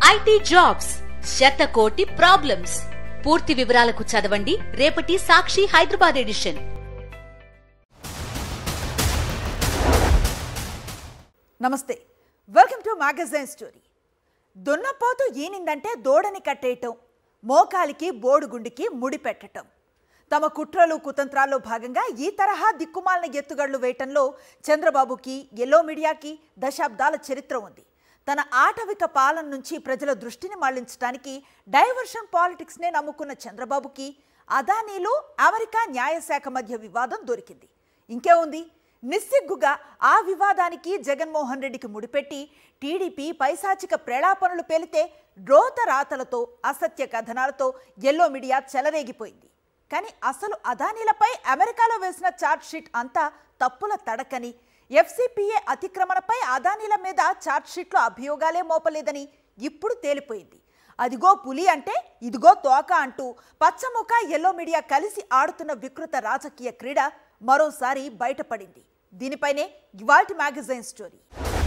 IT jobs శతకోటి problems పూర్తి వివరాలకు చదవండి రేపటి సాక్షి హైదరాబాద్ ఎడిషన్ నమస్తే వెల్కమ్ టు మ్యాగజైన్ స్టోరీ దున్నపోతు ఈనిందంటే దూడని కట్టేయటం మోకాలికి బోడుగుండికి ముడి పెట్టటం తమ కుట్రలు కుతంత్రాల్లో భాగంగా ఈ తరహా దిక్కుమాలిన ఎత్తుగడలు వేయటంలో చంద్రబాబుకి ఎల్లో మీడియాకి దశాబ్దాల చరిత్ర ఉంది తన ఆటవిక పాలన నుంచి ప్రజల దృష్టిని మళ్లించడానికి డైవర్షన్ పాలిటిక్స్నే నమ్ముకున్న చంద్రబాబుకి అదానీలు అమెరికా న్యాయశాఖ మధ్య వివాదం దొరికింది ఇంకే ఉంది నిస్సిగ్గుగా ఆ వివాదానికి జగన్మోహన్ రెడ్డికి ముడిపెట్టి టీడీపీ పైశాచిక ప్రేళాపనలు పేలితే రోత రాతలతో అసత్య కథనాలతో ఎల్లో మీడియా చెలరేగిపోయింది కానీ అసలు అదానీలపై అమెరికాలో వేసిన ఛార్జ్ షీట్ అంతా తప్పుల తడకని ఎఫ్సిపిఏ అతిక్రమణపై అదానీల మీద ఛార్జ్ షీట్లో అభియోగాలే మోపలేదని ఇప్పుడు తేలిపోయింది అదిగో పులి అంటే ఇదిగో తోక అంటూ పచ్చముఖ ఎల్లో మీడియా కలిసి ఆడుతున్న వికృత రాజకీయ క్రీడ మరోసారి బయటపడింది దీనిపైనే ఇవాల్టి మ్యాగజైన్ స్టోరీ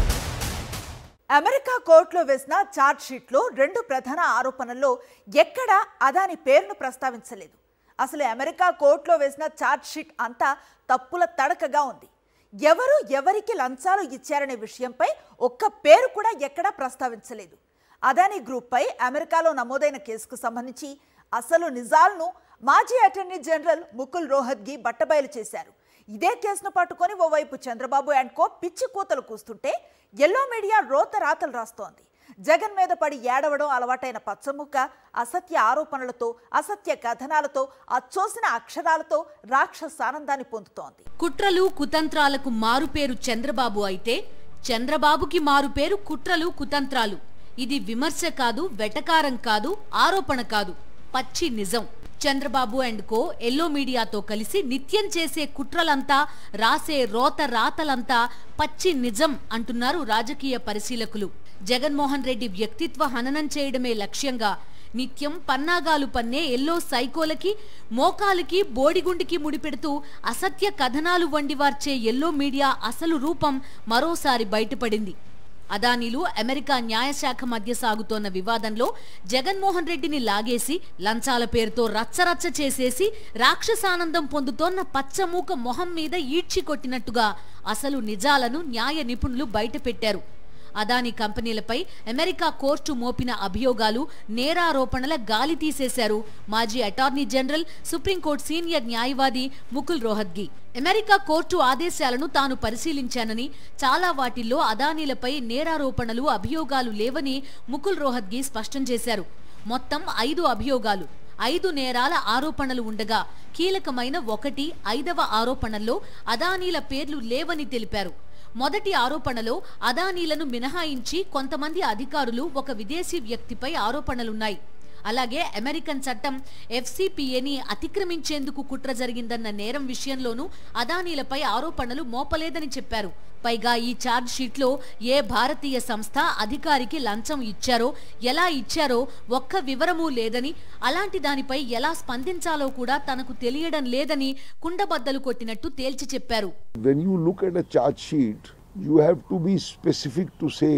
అమెరికా కోర్టులో వేసిన ఛార్జ్ షీట్లో రెండు ప్రధాన ఆరోపణల్లో ఎక్కడా అదాని పేరును ప్రస్తావించలేదు అసలు అమెరికా కోర్టులో వేసిన ఛార్జ్ షీట్ అంతా తప్పుల తడకగా ఉంది ఎవరు ఎవరికి లంచాలు ఇచ్చారనే విషయంపై ఒక్క పేరు కూడా ఎక్కడా ప్రస్తావించలేదు అదానీ గ్రూప్పై అమెరికాలో నమోదైన కేసుకు సంబంధించి అసలు నిజాలను మాజీ అటార్నీ జనరల్ ముకుల్ రోహత్గి బట్టబయలు చేశారు ఇదే కేసును పట్టుకొని ఓవైపు చంద్రబాబు అండ్ కో పిచ్చి కూతలు కూస్తుంటే ఎల్లో మీడియా రోత రాతలు రాస్తోంది జగన్ మీద పడి ఏడవడం అలవాటైన పచ్చముక్క అసత్య ఆరోపణలతో అసత్య కథనాలతో అచ్చోసిన అక్షరాలతో రాక్షసానందాన్ని పొందుతోంది కుట్రలు కుతంత్రాలకు మారుపేరు చంద్రబాబు అయితే చంద్రబాబుకి మారుపేరు కుట్రలు కుతంత్రాలు ఇది విమర్శ కాదు వెటకారం కాదు ఆరోపణ కాదు పచ్చి నిజం చంద్రబాబు అండ్ కో ఎల్లో మీడియాతో కలిసి నిత్యం చేసే కుట్రలంతా రాసే రోత రాతలంతా పచ్చి నిజం అంటున్నారు రాజకీయ పరిశీలకులు జగన్మోహన్ రెడ్డి వ్యక్తిత్వ హననం చేయడమే లక్ష్యంగా నిత్యం పన్నాగాలు పన్నే ఎల్లో సైకోలకి మోకాలికి బోడిగుండికి ముడిపెడుతూ అసత్య కథనాలు వండివార్చే ఎల్లో మీడియా అసలు రూపం మరోసారి బయటపడింది అదానీలు అమెరికా న్యాయశాఖ మధ్య సాగుతోన్న వివాదంలో జగన్మోహన్ రెడ్డిని లాగేసి లంచాల పేరుతో రచ్చరచ్చ చేసేసి రాక్షసానందం పొందుతోన్న పచ్చమూక మొహం మీద ఈడ్చి కొట్టినట్టుగా అసలు నిజాలను న్యాయ నిపుణులు బయటపెట్టారు అదానీ కంపెనీలపై అమెరికా కోర్టు మోపిన అభియోగాలు నేరారోపణల గాలి తీసేశారు మాజీ అటార్నీ జనరల్ సుప్రీంకోర్టు సీనియర్ న్యాయవాది ముకుల్ రోహత్గి అమెరికా కోర్టు ఆదేశాలను తాను పరిశీలించానని చాలా వాటిల్లో అదానీలపై నేరారోపణలు అభియోగాలు లేవని ముకుల్ రోహత్గి స్పష్టం చేశారు మొత్తం ఐదు అభియోగాలు ఐదు నేరాల ఆరోపణలు ఉండగా కీలకమైన ఒకటి ఐదవ ఆరోపణల్లో అదానీల పేర్లు లేవని తెలిపారు మొదటి ఆరోపణలో అదానీలను మినహాయించి కొంతమంది అధికారులు ఒక విదేశీ వ్యక్తిపై ఆరోపణలున్నాయి అలాగే అమెరికన్ చట్టం ఎఫ్సిపిఏని అతిక్రమించేందుకు కుట్ర జరిగిందన్న నేరం విషయంలోనూ అదానీలపై ఆరోపణలు మోపలేదని చెప్పారు పైగా ఈ ఛార్జ్ షీట్లో ఏ భారతీయ సంస్థ అధికారికి లంచం ఇచ్చారో ఎలా ఇచ్చారో ఒక్క వివరమూ లేదని అలాంటి దానిపై ఎలా స్పందించాలో కూడా తనకు తెలియడం లేదని కుండబద్దలు కొట్టినట్టు తేల్చి చెప్పారు when you look at a charge sheet, you have to be specific to say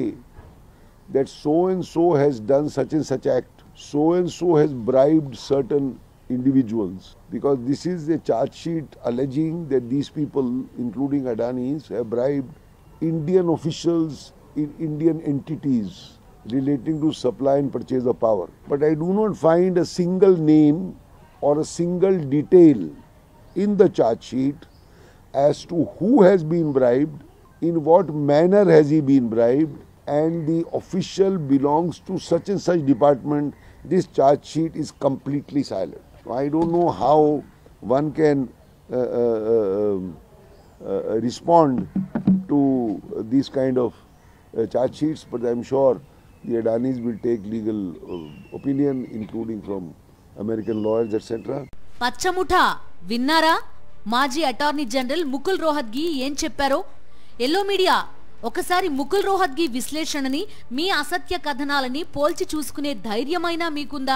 that so and so has done such and such act, so and so has bribed certain individuals. Because this is a charge sheet alleging that these people, including Adanis, have bribed Indian officials in Indian entities relating to supply and purchase of power. But I do not find a single name or a single detail in the charge sheet as to who has been bribed, in what manner has he been bribed, and the official belongs to such and such department. This charge sheet is completely silent. I don't know how one can uh, uh, uh, uh, respond to these kind of uh, charge sheets, but I'm sure the Adanis will take legal uh, opinion, including from American lawyers, etc. పచ్చముఠ విన్నారా మాజీ attorney general Mukul Rohatgi ఏం చెప్పారో yellow media ఒకసారి ముకుల్ రోహత్గి విశ్లేషణని మీ అసత్య కథనాలని పోల్చి చూసుకునే ధైర్యమైనా మీకుందా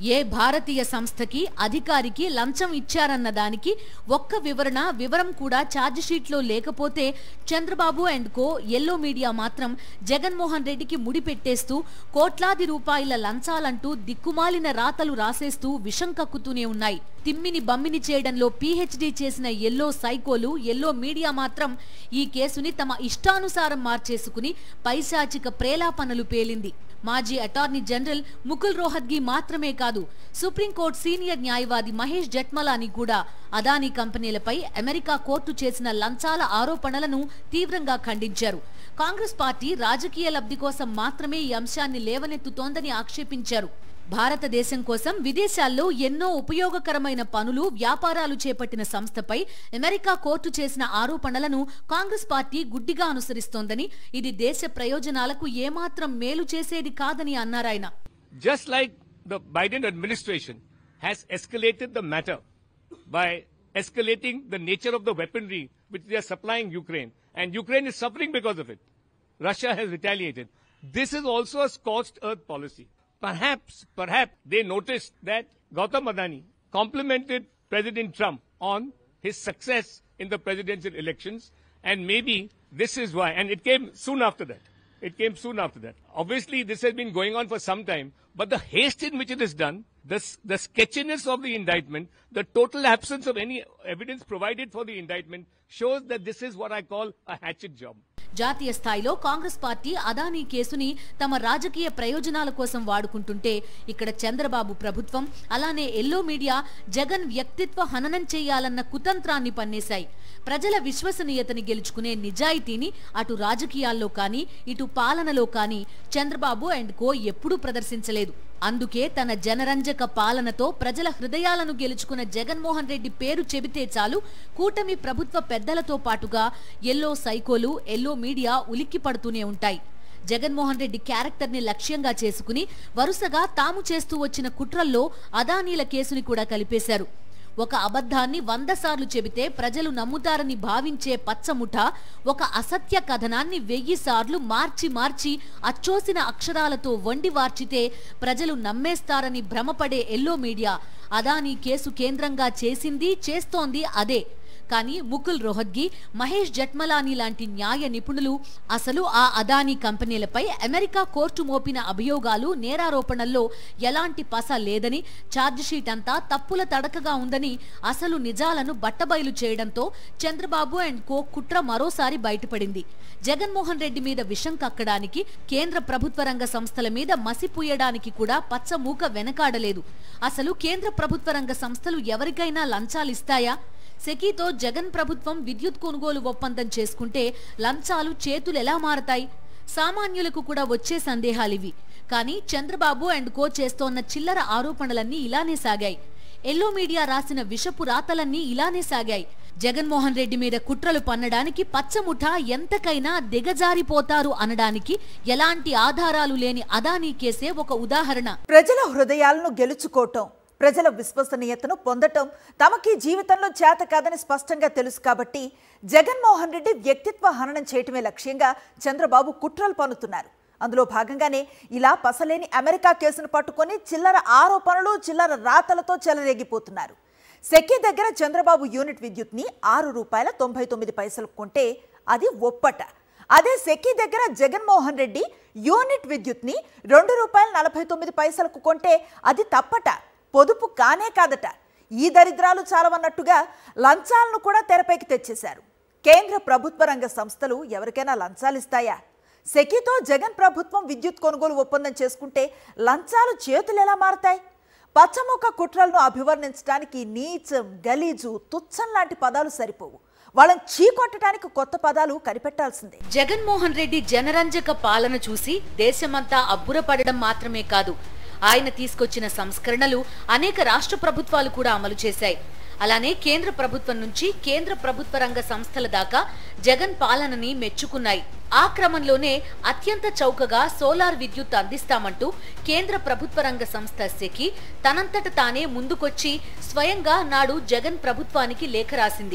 ఏ భారతీయ సంస్థకి అధికారికి లంచం ఇచ్చారన్న దానికి ఒక్క వివరణ వివరం కూడా ఛార్జిషీట్లో లేకపోతే Chandrababu and co yellow media మాత్రం జగన్మోహన్ రెడ్డికి ముడిపెట్టేస్తూ కోట్లాది రూపాయల లంచాలంటూ దిక్కుమాలిన రాతలు రాసేస్తూ విషం కక్కుతూనే ఉన్నాయి తిమ్మిని బమ్మిని చేయడంలో పీహెచ్డీ చేసిన ఎల్లో సైకోలు ఎల్లో మీడియా మాత్రం ఈ కేసుని తమ ఇష్టానుసారం మార్చేసుకుని పైశాచిక ప్రేలాపనలు పేలింది మాజీ అటార్నీ జనరల్ ముకుల్ రోహత్గి మాత్రమే కాదు సుప్రీంకోర్టు సీనియర్ న్యాయవాది మహేష్ జట్మలాని కూడా అదానీ కంపెనీలపై అమెరికా కోర్టు చేసిన లంచాల ఆరోపణలను తీవ్రంగా ఖండించారు కాంగ్రెస్ పార్టీ రాజకీయ లబ్ధి కోసం మాత్రమే ఈ అంశాన్ని లేవనెత్తుతోందని ఆక్షేపించారు భారతదేశం కోసం విదేశాల్లో ఎన్నో ఉపయోగకరమైన పనులు వ్యాపారాలు చేపట్టిన సంస్థపై అమెరికా కోర్టు చేసిన ఆరోపణలను కాంగ్రెస్ పార్టీ గుడ్డిగా అనుసరిస్తోందని ఇది దేశ ప్రయోజనాలకు ఏమాత్రం మేలు చేసేది కాదని అన్నారాయన just like the Biden administration has escalated the matter by escalating the nature of the weaponry which they are supplying Ukraine, and Ukraine is suffering because of it. Russia has retaliated. This is also a scorched earth policy. Perhaps, perhaps they noticed that Gautam Adani complimented President Trump on his success in the presidential elections, and maybe this is why, and it came soon after that. It came soon after that. Obviously, this has been going on for some time, but the haste in which it is done, the, s- the sketchiness of the indictment, the total absence of any evidence provided for the indictment shows that this is what I call a hatchet job. జాతీయ స్థాయిలో Congress party Adani కేసుని తమ రాజకీయ ప్రయోజనాల కోసం వాడుకుంటుంటే ఇక్కడ చంద్రబాబు ప్రభుత్వం అలానే ఎల్లో మీడియా జగన్ వ్యక్తిత్వ హననం చేయాలన్న కుతంత్రాన్ని పన్నేశాయి ప్రజల విశ్వసనీయతని గెలుచుకునే నిజాయితీని అటు రాజకీయాల్లో కానీ ఇటు పాలనలో కానీ చంద్రబాబు అండ్ కో ఎప్పుడూ ప్రదర్శించలేదు అందుకే తన జనరంజక పాలనతో ప్రజల హృదయాలను గెలుచుకున్న జగన్మోహన్ రెడ్డి పేరు చెబితే చాలు కూటమి ప్రభుత్వ పెద్దలతో పాటుగా ఎల్లో సైకోలు ఎల్లో మీడియా ఉలిక్కి పడుతూనే ఉంటాయి జగన్మోహన్ రెడ్డి క్యారెక్టర్ ని లక్ష్యంగా చేసుకుని వరుసగా తాము చేస్తూ వచ్చిన కుట్రల్లో అదానీల కేసుని కూడా కలిపేశారు ఒక అబద్ధాన్ని వంద సార్లు చెబితే ప్రజలు నమ్ముతారని భావించే పచ్చముఠ ఒక అసత్య కథనాన్ని వెయ్యి సార్లు మార్చి మార్చి అచ్చోసిన అక్షరాలతో వండి వార్చితే ప్రజలు నమ్మేస్తారని భ్రమపడే ఎల్లో మీడియా అదానీ కేసు కేంద్రంగా చేసింది చేస్తోంది అదే కానీ ముకుల్ రోహత్గి మహేష్ జట్మలాని లాంటి న్యాయ నిపుణులు అసలు ఆ అదానీ కంపెనీలపై అమెరికా కోర్టు మోపిన అభియోగాలు నేరారోపణల్లో ఎలాంటి పస లేదని ఛార్జిషీట్ అంతా తప్పుల తడకగా ఉందని అసలు నిజాలను బట్టబయలు చేయడంతో చంద్రబాబు అండ్ కో కుట్ర మరోసారి బయటపడింది జగన్మోహన్ రెడ్డి మీద విషం కక్కడానికి కేంద్ర ప్రభుత్వ రంగ సంస్థల మీద మసిపూయడానికి కూడా పచ్చమూక వెనకాడలేదు అసలు కేంద్ర ప్రభుత్వ రంగ సంస్థలు ఎవరికైనా లంచాలిస్తాయా సెకీతో జగన్ ప్రభుత్వం విద్యుత్ కొనుగోలు ఒప్పందం చేసుకుంటే లంచాలు చేతులు ఎలా మారతాయి సామాన్యులకు కూడా వచ్చే సందేహాలివి కానీ చంద్రబాబు అండ్ కో చేస్తోన్న చిల్లర ఆరోపణలన్నీ ఇలానే సాగాయి ఎల్లో మీడియా రాసిన విషపు రాతలన్నీ ఇలానే సాగాయి జగన్మోహన్ రెడ్డి మీద కుట్రలు పన్నడానికి పచ్చముఠ ఎంతకైనా దిగజారిపోతారు అనడానికి ఎలాంటి ఆధారాలు లేని అదానీ కేసే ఒక ఉదాహరణ ప్రజల హృదయాలను గెలుచుకోవటం ప్రజల విశ్వసనీయతను పొందటం తమకి జీవితంలో చేత కాదని స్పష్టంగా తెలుసు కాబట్టి జగన్మోహన్ రెడ్డి వ్యక్తిత్వ హననం చేయటమే లక్ష్యంగా చంద్రబాబు కుట్రలు పన్నుతున్నారు అందులో భాగంగానే ఇలా పసలేని అమెరికా కేసును పట్టుకొని చిల్లర ఆరోపణలు చిల్లర రాతలతో చెలరేగిపోతున్నారు సెక్కి దగ్గర చంద్రబాబు యూనిట్ విద్యుత్ని ఆరు రూపాయల తొంభై తొమ్మిది పైసలు కొంటే అది ఒప్పట అదే సెక్కి దగ్గర జగన్మోహన్ రెడ్డి యూనిట్ విద్యుత్ని రెండు రూపాయల నలభై తొమ్మిది పైసలకు కొంటే అది తప్పట పొదుపు కానే కాదట ఈ దరిద్రాలు చాలవన్నట్టుగా లంచాలను కూడా తెరపైకి తెచ్చేశారు కేంద్ర ప్రభుత్వ రంగ సంస్థలు ఎవరికైనా లంచాలు ఇస్తాయా సెకితో జగన్ ప్రభుత్వం విద్యుత్ కొనుగోలు ఒప్పందం చేసుకుంటే లంచాలు చేతులు ఎలా మారతాయి పచ్చముఖ కుట్రలను అభివర్ణించడానికి నీచం గలీజు తుచ్చం లాంటి పదాలు సరిపోవు వాళ్ళని చీకొట్టడానికి కొత్త పదాలు కనిపెట్టాల్సిందే జగన్మోహన్ రెడ్డి జనరంజక పాలన చూసి దేశమంతా అబ్బురపడడం మాత్రమే కాదు ఆయన తీసుకొచ్చిన సంస్కరణలు అనేక రాష్ట్ర ప్రభుత్వాలు కూడా అమలు చేశాయి అలానే కేంద్ర ప్రభుత్వం నుంచి కేంద్ర ప్రభుత్వ రంగ సంస్థల దాకా జగన్ పాలనని మెచ్చుకున్నాయి ఆ క్రమంలోనే అత్యంత చౌకగా సోలార్ విద్యుత్ అందిస్తామంటూ కేంద్ర ప్రభుత్వ రంగ సంస్థ సెకి తనంతట తానే ముందుకొచ్చి స్వయంగా నాడు జగన్ ప్రభుత్వానికి లేఖ రాసింది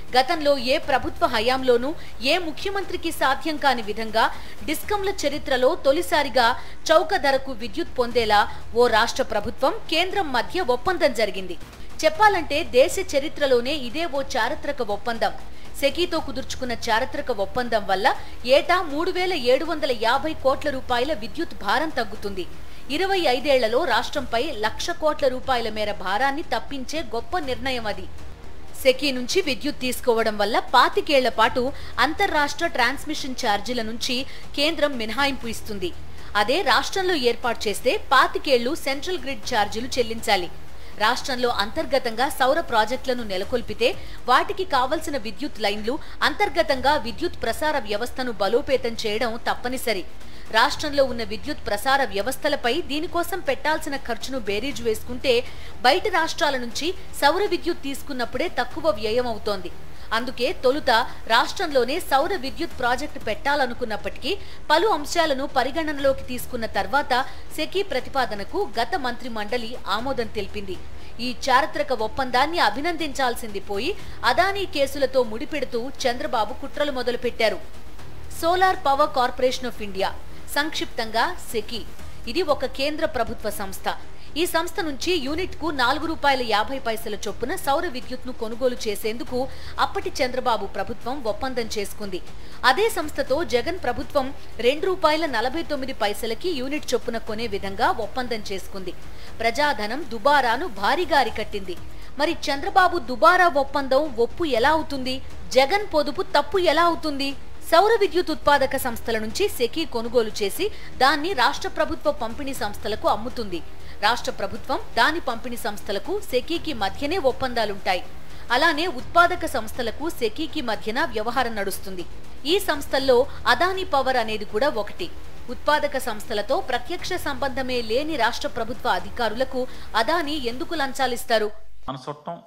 గతంలో ఏ ప్రభుత్వ హయాంలోనూ ఏ ముఖ్యమంత్రికి సాధ్యం కాని విధంగా డిస్కంల చరిత్రలో తొలిసారిగా చౌక ధరకు విద్యుత్ పొందేలా ఓ రాష్ట్ర ప్రభుత్వం కేంద్రం మధ్య ఒప్పందం జరిగింది చెప్పాలంటే దేశ చరిత్రలోనే ఇదే ఓ చారిత్రక ఒప్పందం సెకీతో కుదుర్చుకున్న చారిత్రక ఒప్పందం వల్ల ఏటా మూడు వేల ఏడు వందల యాభై కోట్ల రూపాయల విద్యుత్ భారం తగ్గుతుంది ఇరవై ఐదేళ్లలో రాష్ట్రంపై లక్ష కోట్ల రూపాయల మేర భారాన్ని తప్పించే గొప్ప నిర్ణయం అది సెకీ నుంచి విద్యుత్ తీసుకోవడం వల్ల పాతికేళ్ల పాటు అంతర్రాష్ట్ర ట్రాన్స్మిషన్ ఛార్జీల నుంచి కేంద్రం మినహాయింపు ఇస్తుంది అదే రాష్ట్రంలో ఏర్పాటు చేస్తే పాతికేళ్లు సెంట్రల్ గ్రిడ్ ఛార్జీలు చెల్లించాలి రాష్ట్రంలో అంతర్గతంగా సౌర ప్రాజెక్టులను నెలకొల్పితే వాటికి కావలసిన విద్యుత్ లైన్లు అంతర్గతంగా విద్యుత్ ప్రసార వ్యవస్థను బలోపేతం చేయడం తప్పనిసరి రాష్ట్రంలో ఉన్న విద్యుత్ ప్రసార వ్యవస్థలపై దీనికోసం పెట్టాల్సిన ఖర్చును బేరీజు వేసుకుంటే బయట రాష్ట్రాల నుంచి సౌర విద్యుత్ తీసుకున్నప్పుడే తక్కువ వ్యయం అవుతోంది అందుకే తొలుత రాష్ట్రంలోనే సౌర విద్యుత్ ప్రాజెక్టు పెట్టాలనుకున్నప్పటికీ పలు అంశాలను పరిగణనలోకి తీసుకున్న తర్వాత సెకీ ప్రతిపాదనకు గత మంత్రి మండలి ఆమోదం తెలిపింది ఈ చారిత్రక ఒప్పందాన్ని అభినందించాల్సింది పోయి అదానీ కేసులతో ముడిపెడుతూ చంద్రబాబు కుట్రలు మొదలుపెట్టారు solar power corporation of India సంక్షిప్తంగా సెకీ ఇది ఒక కేంద్ర ప్రభుత్వ సంస్థ ఈ సంస్థ నుంచి యూనిట్ కు నాలుగు రూపాయల యాభై పైసల చొప్పున సౌర విద్యుత్ను కొనుగోలు చేసేందుకు అప్పటి చంద్రబాబు ప్రభుత్వం ఒప్పందం చేసుకుంది అదే సంస్థతో జగన్ ప్రభుత్వం రెండు రూపాయల నలభై తొమ్మిది పైసలకి యూనిట్ చొప్పున కొనే విధంగా ఒప్పందం చేసుకుంది ప్రజాధనం దుబారాను భారీగా అరికట్టింది మరి చంద్రబాబు దుబారా ఒప్పందం ఒప్పు ఎలా అవుతుంది జగన్ పొదుపు తప్పు ఎలా అవుతుంది సౌర విద్యుత్ ఉత్పాదక సంస్థల నుంచి సెకీ కొనుగోలు చేసి దాన్ని రాష్ట్ర ప్రభుత్వ పంపిణీ సంస్థలకు అమ్ముతుంది రాష్ట్ర ప్రభుత్వం దాని పంపిణీ సంస్థలకు సెకీకి మధ్యనే ఒప్పందాలుంటాయి అలానే ఉత్పాదక సంస్థలకు సెకీకి మధ్యన వ్యవహారం నడుస్తుంది ఈ సంస్థల్లో అదానీ పవర్ అనేది కూడా ఒకటి ఉత్పాదక సంస్థలతో ప్రత్యక్ష సంబంధమే లేని రాష్ట్ర ప్రభుత్వ అధికారులకు అదానీ ఎందుకు లంచాలిస్తారు మన చుట్టం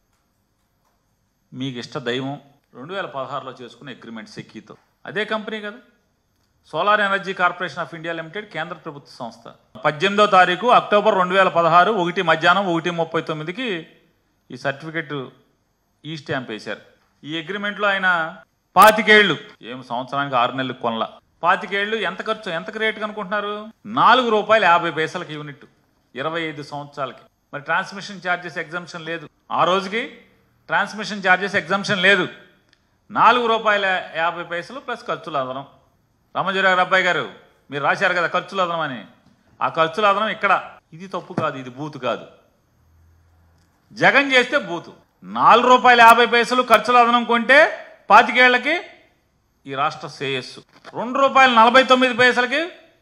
మీకు ఇష్ట దైవం రెండు వేల పదహారులో చేసుకున్న అగ్రిమెంట్ సెక్కీతో అదే కంపెనీ కదా solar energy corporation of India limited కేంద్ర ప్రభుత్వ సంస్థ పద్దెనిమిదో తారీఖు అక్టోబర్ రెండు వేల పదహారు ఒకటి మధ్యాహ్నం ఒకటి ముప్పై తొమ్మిదికి ఈ సర్టిఫికెట్ ఈ స్టాంప్ వేశారు ఈ అగ్రిమెంట్లో ఆయన పాతికేళ్లు ఏం సంవత్సరానికి ఆరు నెలలకు కొనల పాతికేళ్లు ఎంత ఖర్చు ఎంత రేటు అనుకుంటున్నారు నాలుగు రూపాయలు యాభై పైసలకి యూనిట్ ఇరవై ఐదు సంవత్సరాలకి మరి ట్రాన్స్మిషన్ ఛార్జెస్ ఎగ్జామ్షన్ లేదు ఆ రోజుకి ట్రాన్స్మిషన్ ఛార్జెస్ ఎగ్జామ్షన్ లేదు నాలుగు రూపాయల యాభై పైసలు ప్లస్ ఖర్చులు అదనం రామజీరావు అబ్బాయి గారు మీరు రాశారు కదా ఖర్చులు అదనం అని ఆ ఖర్చులు అదనం ఇక్కడ ఇది తప్పు కాదు ఇది బూతు కాదు జగన్ చేస్తే బూతు నాలుగు రూపాయల యాభై పైసలు ఖర్చులు అదనం కొంటే పాతికేళ్లకి ఈ రాష్ట్ర శ్రేయస్సు రెండు రూపాయల నలభై తొమ్మిది పైసలకి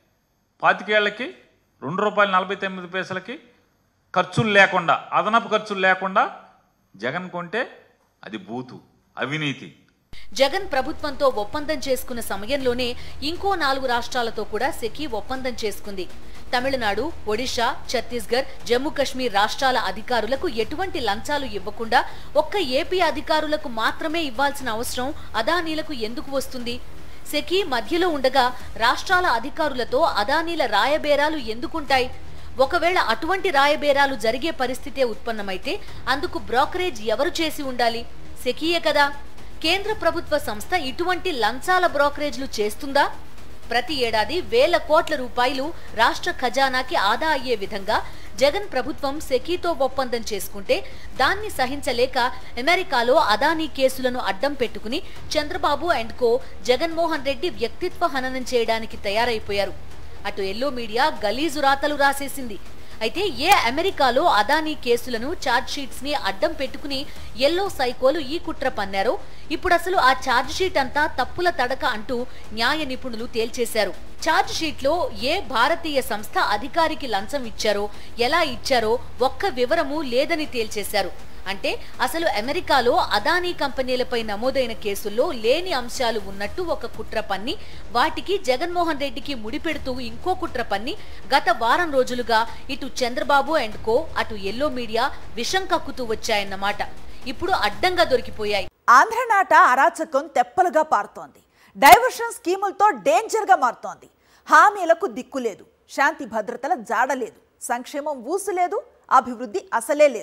పాతికేళ్లకి రెండు రూపాయల నలభై తొమ్మిది పైసలకి ఖర్చులు లేకుండా అదనపు ఖర్చులు లేకుండా జగన్ కొంటే అది బూతు అవినీతి జగన్ ప్రభుత్వంతో ఒప్పందం చేసుకున్న సమయంలోనే ఇంకో నాలుగు రాష్ట్రాలతో కూడా సెకీ ఒప్పందం చేసుకుంది తమిళనాడు ఒడిశా ఛత్తీస్గఢ్ జమ్మూ కశ్మీర్ రాష్ట్రాల అధికారులకు ఎటువంటి లంచాలు ఇవ్వకుండా ఒక్క ఏపీ అధికారులకు మాత్రమే ఇవ్వాల్సిన అవసరం అదానీలకు ఎందుకు వస్తుంది సెకీ మధ్యలో ఉండగా రాష్ట్రాల అధికారులతో అదానీల రాయబేరాలు ఎందుకుంటాయి ఒకవేళ అటువంటి రాయబేరాలు జరిగే పరిస్థితే ఉత్పన్నమైతే అందుకు బ్రోకరేజ్ ఎవరు చేసి ఉండాలి సెకీయే కదా కేంద్ర ప్రభుత్వ సంస్థ ఇటువంటి లంచాల బ్రోకరేజ్లు చేస్తుందా ప్రతి ఏడాది వేల కోట్ల రూపాయలు రాష్ట్ర ఖజానాకి ఆదా అయ్యే విధంగా జగన్ ప్రభుత్వం సెకీతో ఒప్పందం చేసుకుంటే దాన్ని సహించలేక అమెరికాలో అదానీ కేసులను అడ్డం పెట్టుకుని చంద్రబాబు అండ్ కో జగన్మోహన్ రెడ్డి వ్యక్తిత్వ హననం చేయడానికి తయారైపోయారు అటు ఎల్లో మీడియా గలీజు రాతలు రాసేసింది అయితే ఏ అమెరికాలో అదానీ కేసులను ఛార్జ్ షీట్స్ ని అడ్డం పెట్టుకుని ఎల్లో సైకోలు ఈ కుట్ర పన్నారో ఇప్పుడు అసలు ఆ ఛార్జ్ షీట్ అంతా తప్పుల తడక అంటూ న్యాయ నిపుణులు తేల్చేశారు ఛార్జ్ షీట్ లో ఏ భారతీయ సంస్థ అధికారికి లంచం ఇచ్చారో ఎలా ఇచ్చారో ఒక్క వివరము లేదని తేల్చేశారు అంటే అసలు అమెరికాలో అదానీ కంపెనీలపై నమోదైన కేసుల్లో లేని అంశాలు ఉన్నట్టు ఒక కుట్ర పన్ని వాటికి జగన్మోహన్ రెడ్డికి ముడిపెడుతూ ఇంకో కుట్ర పన్ని గత వారం రోజులుగా ఇటు చంద్రబాబు అండ్ కో అటు ఎల్లో మీడియా విషం కక్కుతూ వచ్చాయన్నమాట ఇప్పుడు అడ్డంగా దొరికిపోయాయి ఆంధ్రనాట అరాచకం తెప్పలుగా పారుతోంది డైవర్షన్ స్కీములతో డేంజర్గా మారుతోంది హామీలకు దిక్కు లేదు శాంతి భద్రతల జాడలేదు సంక్షేమం ఊసు లేదు అభివృద్ధి అసలే లేదు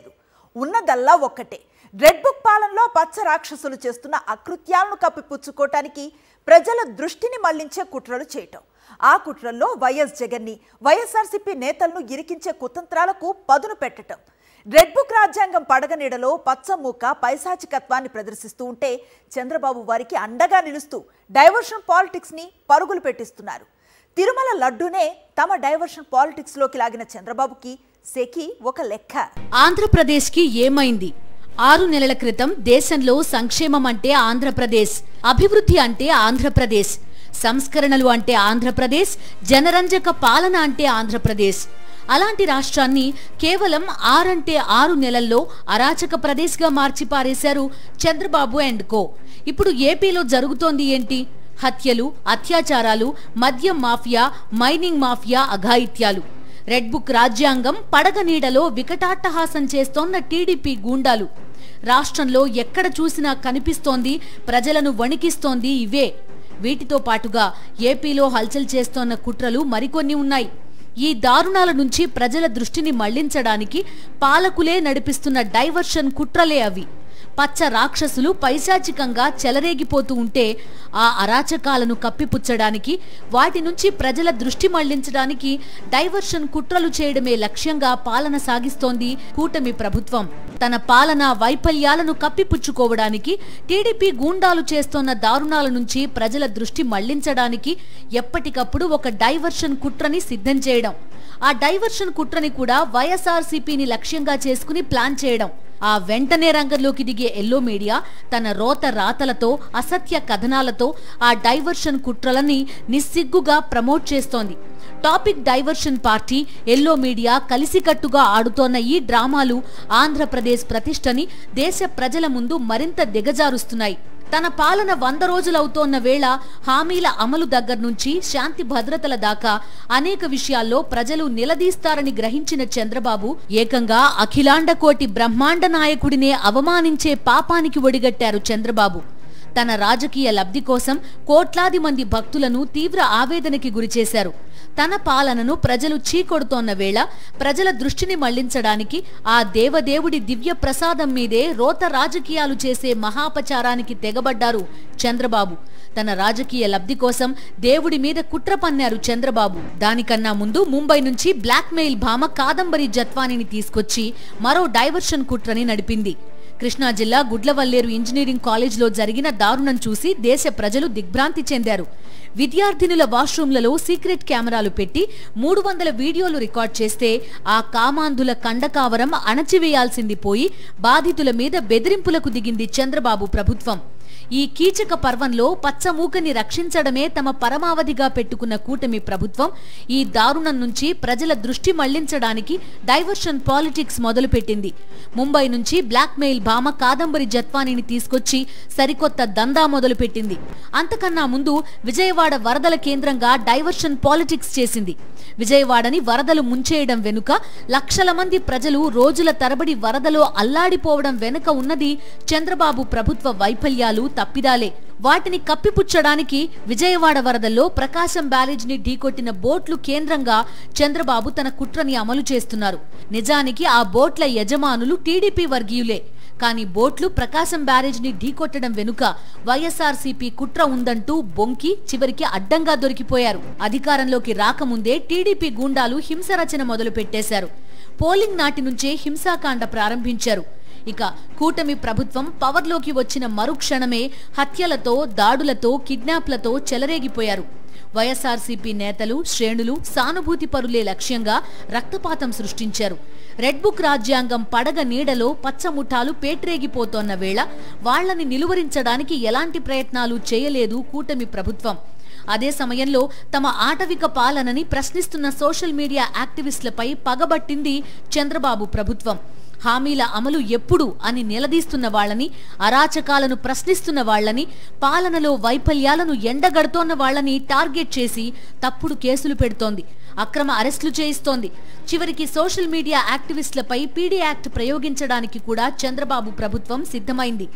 ఉన్నదల్లా ఒక్కటే రెడ్ బుక్ పాలనలో పచ్చ రాక్షసులు చేస్తున్న అకృత్యాలను కప్పిపుచ్చుకోవటానికి ప్రజల దృష్టిని మళ్లించే కుట్రలు చేయటం ఆ కుట్రల్లో వైఎస్ జగన్ని వైఎస్ఆర్సీపీ నేతలను ఇరికించే కుతంత్రాలకు పదును పెట్టటం రెడ్ బుక్ రాజ్యాంగం పడగనీడలో పచ్చమూక పైశాచికత్వాన్ని ప్రదర్శిస్తూ ఉంటే చంద్రబాబు వారికి అండగా నిలుస్తూ డైవర్షన్ పాలిటిక్స్ ని పరుగులు పెట్టిస్తున్నారు తిరుమల లడ్డూనే తమ డైవర్షన్ పాలిటిక్స్ లోకి లాగిన చంద్రబాబుకి సెకి ఒక లెక్క ఆంధ్రప్రదేశ్కి ఏమైంది ఆరు నెలల క్రితం దేశంలో సంక్షేమం అంటే ఆంధ్రప్రదేశ్ అభివృద్ధి అంటే ఆంధ్రప్రదేశ్ సంస్కరణలు అంటే ఆంధ్రప్రదేశ్ జనరంజక పాలన అంటే ఆంధ్రప్రదేశ్ అలాంటి రాష్ట్రాన్ని కేవలం ఆరంటే ఆరు నెలల్లో అరాచక ప్రదేశ్గా మార్చి పారేశారు చంద్రబాబు అండ్ కో ఇప్పుడు ఏపీలో జరుగుతోంది ఏంటి హత్యలు అత్యాచారాలు మద్యం మాఫియా మైనింగ్ మాఫియా అఘాయిత్యాలు రెడ్ బుక్ రాజ్యాంగం పడగ నీడలో వికటాట్టహాసం చేస్తోన్న టీడీపీ గూండాలు రాష్ట్రంలో ఎక్కడ చూసినా కనిపిస్తోంది ప్రజలను వణికిస్తోంది ఇవే వీటితో పాటుగా ఏపీలో హల్చల్ చేస్తోన్న కుట్రలు మరికొన్ని ఉన్నాయి ఈ దారుణాల నుంచి ప్రజల దృష్టిని మళ్లించడానికి పాలకులే నడిపిస్తున్న డైవర్షన్ కుట్రలే అవి పచ్చ రాక్షసులు పైశాచికంగా చెలరేగిపోతూ ఉంటే ఆ అరాచకాలను కప్పిపుచ్చడానికి వాటి నుంచి ప్రజల దృష్టి మళ్లించడానికి డైవర్షన్ కుట్రలు చేయడమే లక్ష్యంగా పాలన సాగిస్తోంది కూటమి ప్రభుత్వం తన పాలన వైఫల్యాలను కప్పిపుచ్చుకోవడానికి టీడీపీ గూండాలు చేస్తోన్న దారుణాల నుంచి ప్రజల దృష్టి మళ్లించడానికి ఎప్పటికప్పుడు ఒక డైవర్షన్ కుట్రని సిద్ధం చేయడం ఆ డైవర్షన్ కుట్రని కూడా వైఎస్ఆర్సీపీని లక్ష్యంగా చేసుకుని ప్లాన్ చేయడం ఆ వెంటనే రంగంలోకి దిగే ఎల్లో మీడియా తన రోత రాతలతో అసత్య కథనాలతో ఆ డైవర్షన్ కుట్రలని నిస్సిగ్గుగా ప్రమోట్ చేస్తోంది topic diversion party yellow media కలిసికట్టుగా ఆడుతోన్న ఈ డ్రామాలు ఆంధ్రప్రదేశ్ ప్రతిష్టని దేశ ప్రజల ముందు మరింత దిగజారుస్తున్నాయి తన పాలన వంద రోజులవుతోన్న వేళ హామీల అమలు దగ్గర నుంచి శాంతి భద్రతల దాకా అనేక విషయాల్లో ప్రజలు నిలదీస్తారని గ్రహించిన చంద్రబాబు ఏకంగా అఖిలాండ కోటి బ్రహ్మాండ నాయకుడినే అవమానించే పాపానికి ఒడిగట్టారు చంద్రబాబు తన రాజకీయ లబ్ధి కోసం కోట్లాది మంది భక్తులను తీవ్ర ఆవేదనకి గురిచేశారు తన పాలనను ప్రజలు చీకొడుతోన్న వేళ ప్రజల దృష్టిని మళ్లించడానికి ఆ దేవదేవుడి దివ్య ప్రసాదం మీదే రోత రాజకీయాలు చేసే మహాపచారానికి తెగబడ్డారు చంద్రబాబు తన రాజకీయ లబ్ధి కోసం దేవుడి మీద కుట్ర పన్నారు చంద్రబాబు దానికన్నా ముందు ముంబై నుంచి బ్లాక్మెయిల్ భామ కాదంబరి జత్వానిని తీసుకొచ్చి మరో డైవర్షన్ కుట్రని నడిపింది కృష్ణా జిల్లా గుడ్లవల్లేరు ఇంజనీరింగ్ కాలేజ్లో జరిగిన దారుణం చూసి దేశ ప్రజలు దిగ్భ్రాంతి చెందారు విద్యార్థినుల వాష్రూమ్లలో సీక్రెట్ కెమెరాలు పెట్టి మూడు వందల వీడియోలు రికార్డ్ చేస్తే ఆ కామాంధుల కండకావరం అణచివేయాల్సింది పోయి బాధితుల మీద బెదిరింపులకు దిగింది చంద్రబాబు ప్రభుత్వం ఈ కీచక పర్వంలో పచ్చమూకని రక్షించడమే తమ పరమావధిగా పెట్టుకున్న కూటమి ప్రభుత్వం ఈ దారుణం నుంచి ప్రజల దృష్టి మళ్లించడానికి డైవర్షన్ పాలిటిక్స్ మొదలుపెట్టింది ముంబై నుంచి బ్లాక్మెయిల్ భామ కాదంబరి జత్వానిని తీసుకొచ్చి సరికొత్త దందా మొదలుపెట్టింది అంతకన్నా ముందు విజయవాడ వరదల కేంద్రంగా డైవర్షన్ పాలిటిక్స్ చేసింది విజయవాడని వరదలు ముంచేయడం వెనుక లక్షల మంది ప్రజలు రోజుల తరబడి వరదలో అల్లాడిపోవడం వెనుక ఉన్నది చంద్రబాబు ప్రభుత్వ వైఫల్యాలు తప్పిదాలే వాటిని కప్పిపుచ్చడానికి విజయవాడ వరదల్లో ప్రకాశం బ్యారేజ్ని ఢీకొట్టిన బోట్లు కేంద్రంగా చంద్రబాబు తన కుట్రని అమలు చేస్తున్నారు నిజానికి ఆ బోట్ల యజమానులు టీడీపీ వర్గీయులే కానీ బోట్లు ప్రకాశం బ్యారేజ్ని ఢీకొట్టడం వెనుక వైఎస్ఆర్సీపీ కుట్ర ఉందంటూ బొంకి చివరికి అడ్డంగా దొరికిపోయారు అధికారంలోకి రాకముందే టీడీపీ గూండాలు హింసరచన మొదలు పెట్టేశారు పోలింగ్ నాటి నుంచే హింసాకాండ ప్రారంభించారు ఇక కూటమి ప్రభుత్వం పవర్లోకి వచ్చిన మరుక్షణమే హత్యలతో దాడులతో కిడ్నాప్లతో చెలరేగిపోయారు వైఎస్ఆర్సీపీ నేతలు శ్రేణులు సానుభూతి పరులే లక్ష్యంగా రక్తపాతం సృష్టించారు రెడ్ బుక్ రాజ్యాంగం పడగ నీడలో పచ్చముఠాలు పేట్రేగిపోతోన్న వేళ వాళ్లని నిలువరించడానికి ఎలాంటి ప్రయత్నాలు చేయలేదు కూటమి ప్రభుత్వం అదే సమయంలో తమ ఆటవిక పాలనని ప్రశ్నిస్తున్న సోషల్ మీడియా యాక్టివిస్టులపై పగబట్టింది చంద్రబాబు ప్రభుత్వం హామీల అమలు ఎప్పుడు అని నిలదీస్తున్న వాళ్ళని అరాచకాలను ప్రశ్నిస్తున్న వాళ్ళని పాలనలో వైఫల్యాలను ఎండగడుతోన్న వాళ్ళని టార్గెట్ చేసి తప్పుడు కేసులు పెడుతోంది అక్రమ అరెస్టులు చేయిస్తోంది చివరికి సోషల్ మీడియా యాక్టివిస్టులపై పీడీ యాక్ట్ ప్రయోగించడానికి కూడా చంద్రబాబు ప్రభుత్వం సిద్ధమైంది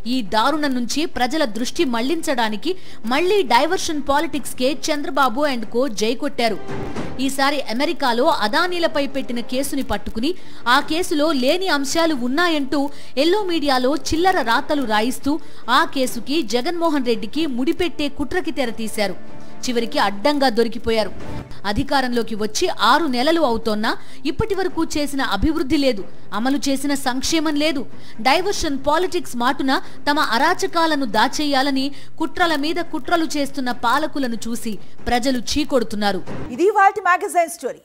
ఈ దారుణం నుంచి ప్రజల దృష్టి మళ్లించడానికి మళ్లీ డైవర్షన్ పాలిటిక్స్ కే చంద్రబాబు అండ్ కో జై కొట్టారు ఈసారి అమెరికాలో అదానీలపై పెట్టిన కేసుని పట్టుకుని ఆ కేసులో లేని అంశాలు ఉన్నాయంటూ ఎల్లో మీడియాలో చిల్లర రాతలు రాయిస్తూ ఆ కేసుకి జగన్మోహన్ రెడ్డికి ముడిపెట్టే కుట్రకి తెరతీశారు చివరికి అడ్డంగా దొరికిపోయారు అధికారంలోకి వచ్చి ఆరు నెలలు అవుతోన్నా ఇప్పటి వరకు చేసిన అభివృద్ధి లేదు అమలు చేసిన సంక్షేమం లేదు డైవర్షన్ పాలిటిక్స్ మాటున తమ అరాచకాలను దాచేయాలని కుట్రల మీద కుట్రలు చేస్తున్న పాలకులను చూసి ప్రజలు చీకొడుతున్నారు ఇది వాటి మ్యాగజైన్ స్టోరీ